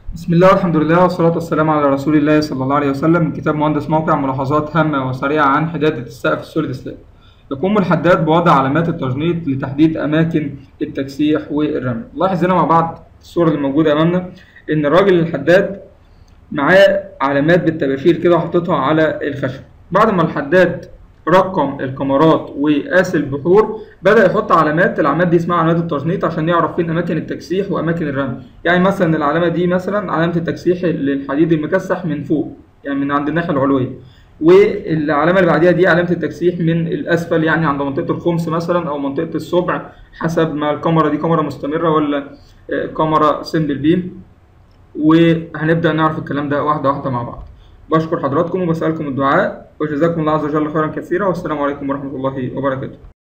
بسم الله والحمد لله والصلاة والسلام على رسول الله صلى الله عليه وسلم من كتاب مهندس موقع ملاحظات هامة وسريعة عن حدادة السقف السوليد سلاب يقوم الحداد بوضع علامات التجنيط لتحديد أماكن التكسيح والرمي لاحظ هنا مع بعض الصورة اللي موجودة أمامنا إن الراجل الحداد معاه علامات بالطباشير كده حاططها على الخشب بعد ما الحداد رقم الكمرات وقاس البحور بدأ يحط علامات العلامات دي اسمها علامات التجنيط عشان يعرف فين أماكن التكسيح وأماكن الرمي يعني مثلا العلامة دي مثلا علامة التكسيح للحديد المكسح من فوق يعني من عند الناحية العلوية والعلامة اللي بعديها دي علامة التكسيح من الأسفل يعني عند منطقة الخمس مثلا أو منطقة الصبع حسب ما الكاميرا دي كاميرا مستمرة ولا كاميرا سمبل بيم وهنبدأ نعرف الكلام ده واحدة واحدة مع بعض بشكر حضراتكم وبسألكم الدعاء وجزاكم الله عز وجل خيرا كثيرا والسلام عليكم ورحمة الله وبركاته